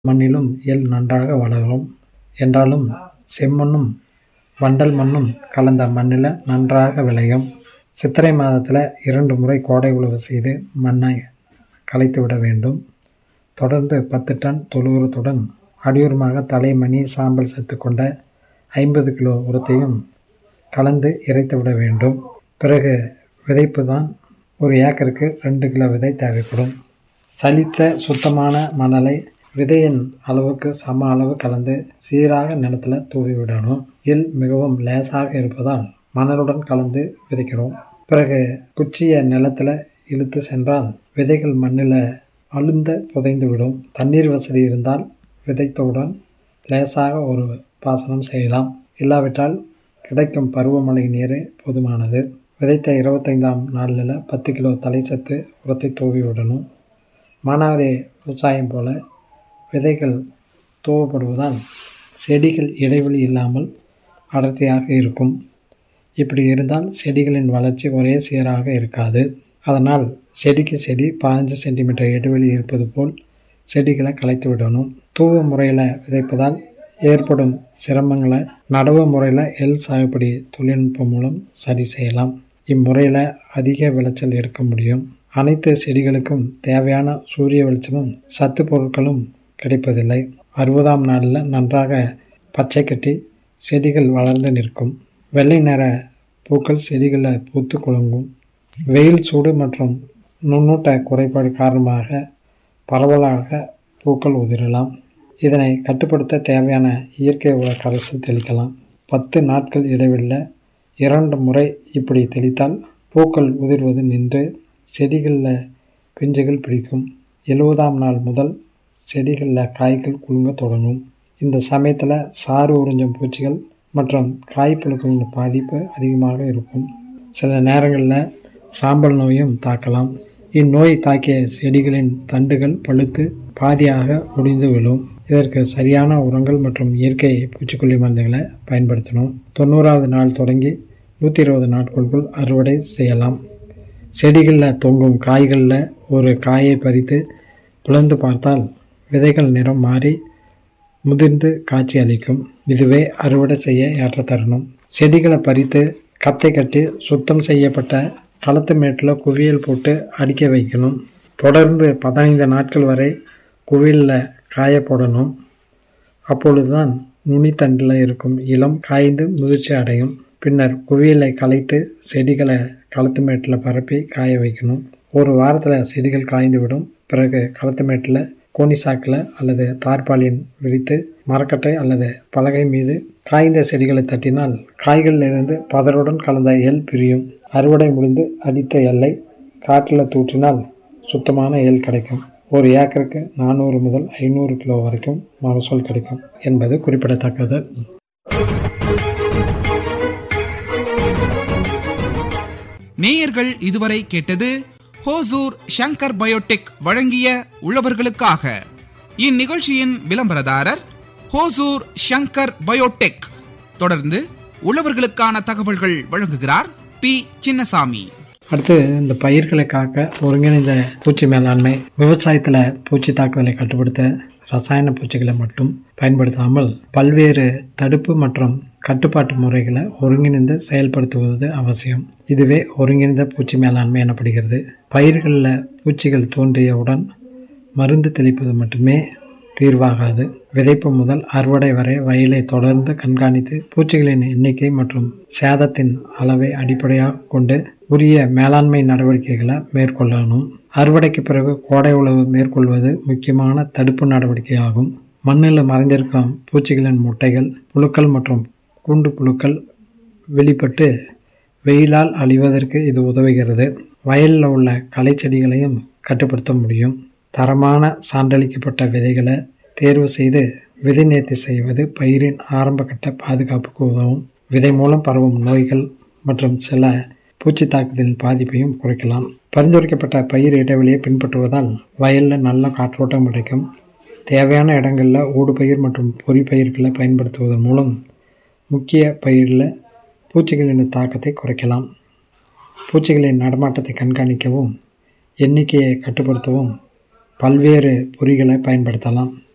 மண்ணிலும் எள் நன்றாக வளரும். என்றாலும் செம்மண்ணும் வண்டல் மண்ணும் கலந்த மண்ணில நன்றாக விளையும். சித்திரை மாதத்துல இரண்டு முறை கோடை உழவு செய்து மண்ணை களைத்துவிட வேண்டும். தொடர்ந்து பத்து டன் தொழு உரத்துடன் அடியுரமாக தழை மணி சாம்பல் சத்து கொண்ட ஐம்பது கிலோ உரத்தையும் கலந்து இறைத்துவிட வேண்டும். பிறகு விதைப்பு தான் ஒரு ஏக்கருக்கு ரெண்டு கிலோ விதை தேவைப்படும். சலித்த சுத்தமான மணலை விதையின் அளவுக்கு சம அளவு கலந்து சீராக நிலத்துல தூவி விடணும். எள் மிகவும் லேசாக இருப்பதால் மணலுடன் கலந்து விதைக்கிறோம். பிறகு குச்சிய நிலத்துல இழுத்து சென்றால் விதைகள் மண்ணில அழுந்த புதைந்து விடும். தண்ணீர் வசதி இருந்தால் விதைத்தவுடன் லேசாக ஒரு பாசனம் செய்யலாம். இல்லாவிட்டால் கிடைக்கும் பருவமழை நீரே போதுமானது. விதைத்த இருபத்தைந்தாம் நாள்ல பத்து கிலோ தழைச்சத்து உரத்தை தூவி விடணும். மானாவாரி விவசாயம் போல விதைகள் தூவப்படுவதால் செடிகள் இடைவெளி இல்லாமல் அடர்த்தியாக இருக்கும். இப்படி இருந்தால் செடிகளின் வளர்ச்சி ஒரே சீராக இருக்காது. அதனால் செடிக்கு செடி பதினைந்து சென்டிமீட்டர் இடைவெளி இருப்பது போல் செடிகளை களைத்து விடணும். தூவ முறையில விதைப்பதால் ஏற்படும் சிரமங்களை நடவு முறையில எள் சாகுபடி தொழில்நுட்பம் மூலம் சரி செய்யலாம். இம்முறையில அதிக விளைச்சல் எடுக்க முடியும். அனைத்து செடிகளுக்கும் தேவையான சூரிய வெளிச்சமும் சத்து பொருட்களும் கிடைப்பதில்லை. அறுபதாம் நாள்ல நன்றாக பச்சை கட்டி செடிகள் வளர்ந்து நிற்கும். வெள்ளை நிற பூக்கள் செடிகள்ல பூத்து குலுங்கும். வெயில் சூடு மற்றும் நுண்ணூட்ட குறைபாடு காரணமாக பரவலாக பூக்கள் உதிரலாம். இதனை கட்டுப்படுத்த தேவையான இயற்கை உர கரைசல் தெளிக்கலாம். பத்து நாட்கள் இடைவெளியில இரண்டு முறை இப்படி தெளித்தால் பூக்கள் உதிர்வது நின்று செடிகள்ல பிஞ்சுகள் பிடிக்கும். எழுபதாம் நாள் முதல் செடிகள்ல காய்கள் குலுங்க தொடங்கும். இந்த சமயத்துல சாறு உறிஞ்சும் பூச்சிகள் மற்றும் காய்ப்புழுக்களின் பாதிப்பு அதிகமாக இருக்கும். சில நேரங்கள்ல சாம்பல் நோயும் தாக்கலாம். இந்நோய் தாக்கிய செடிகளின் தண்டுகள் பழுத்து பாதியாக ஒடிந்து விழும். இதற்கு சரியான உரங்கள் மற்றும் இயற்கை பூச்சிக்கொல்லி மருந்துகளை பயன்படுத்தணும். தொண்ணூறாவது நாள் தொடங்கி நூத்தி இருபது நாட்களுக்குள் அறுவடை செய்யலாம். செடிகள்ல தொங்கும் காய்கள்ல ஒரு காயை பறித்து பிளந்து பார்த்தால் விதைகள் நிறம் மாறி முதிர்ந்து காட்சி அளிக்கும். இதுவே அறுவடை செய்ய ஏற்ற தருணம். செடிகளை பறித்து கத்தை கட்டி சுத்தம் செய்யப்பட்ட களத்து மேட்டுல குவியல் போட்டு அடுக்கி வைக்கணும். தொடர்ந்து பதினைந்து நாட்கள் வரை குவியல்ல காய போடணும். அப்பொழுதுதான் நுனித்தண்டுல இருக்கும் இளம் காய்ந்து முதிர்ச்சி அடையும். பின்னர் குவியலை கலைத்து செடிகளை களத்து மேட்டுல பரப்பி காய வைக்கணும். ஒரு வாரத்துல செடிகள் காய்ந்து விடும். பிறகு களத்து மேட்டுல கோணி சாக்குல அல்லது தார்பாலின் விரித்து மரக்கட்டை அல்லது பலகை மீது காய்ந்த செடிகளை தட்டினால் காய்களில் இருந்து பதருடன் கலந்த எள் பிரியும். அறுவடை முடிந்து அடித்த எள்ளை காற்றுல தூற்றினால் சுத்தமான எள் கிடைக்கும். ஒரு ஏக்கருக்கு நானூறு முதல் ஐநூறு கிலோ வரைக்கும் மகசூல் கிடைக்கும் என்பது குறிப்பிடத்தக்கது. நேயர்கள் இதுவரை கேட்டது ஹோசூர் ஷங்கர் பயோடெக் வழங்கிய உழவர்களுக்காக. இந்நிகழ்ச்சியின் விளம்பரதாரர் ஹோசூர் ஷங்கர் பயோடெக். தொடர்ந்து உழவர்களுக்கான தகவல்கள் வழங்குகிறார் பி சின்னசாமி. அடுத்து இந்த பயிர்களை காக்க ஒருங்கிணைந்த பூச்சி மேலாண்மை விவசாயத்துல பூச்சி தாக்குதலை கட்டுப்படுத்த ரசாயன பூச்சிகளை மட்டும் பயன்படுத்தாமல் பல்வேறு தடுப்பு மற்றும் கட்டுப்பாட்டு முறைகளை ஒருங்கிணைந்து செயல்படுத்துவது அவசியம். இதுவே ஒருங்கிணைந்த பூச்சி மேலாண்மை எனப்படுகிறது. பயிர்களில் பூச்சிகள் தோன்றியவுடன் மருந்து தெளிப்பது மட்டுமே தீர்வாகாது. விதைப்பு முதல் அறுவடை வரை வயலை தொடர்ந்து கண்காணித்து பூச்சிகளின் எண்ணிக்கை மற்றும் சேதத்தின் அளவை அடிப்படையாக கொண்டு உரிய மேலாண்மை நடவடிக்கைகளை மேற்கொள்ளணும். அறுவடைக்கு பிறகு கோடை உழவு மேற்கொள்வது முக்கியமான தடுப்பு நடவடிக்கையாகும். மண்ணில் மறைந்திருக்கும் பூச்சிகளின் முட்டைகள் புழுக்கள் மற்றும் கூண்டு புழுக்கள் வெளிப்பட்டு வெயிலால் அழிவதற்கு இது உதவுகிறது. வயலில் உள்ள களை செடிகளையும் கட்டுப்படுத்த முடியும். தரமான சான்றளிக்கப்பட்ட விதைகளை தேர்வு செய்து விதை நேர்த்தி செய்வது பயிரின் ஆரம்ப கட்ட பாதுகாப்புக்கு உதவும். விதை மூலம் பரவும் நோய்கள் மற்றும் சில பூச்சி தாக்குதலின் பாதிப்பையும் குறைக்கலாம். பரிந்துரைக்கப்பட்ட பயிர் இடைவெளியை பின்பற்றுவதால் வயல்ல நல்ல காற்றோட்டம் கிடைக்கும். தேவையான இடங்கள்ல ஊடுபயிர் மற்றும் பொறி பயிர்களை பயன்படுத்துவதன் மூலம் முக்கிய பயிரில் பூச்சிகளின் தாக்கத்தை குறைக்கலாம். பூச்சிகளின் நடமாட்டத்தை கண்காணிக்கவும் எண்ணிக்கையை கட்டுப்படுத்தவும் பல்வேறு பொறிகளை பயன்படுத்தலாம்.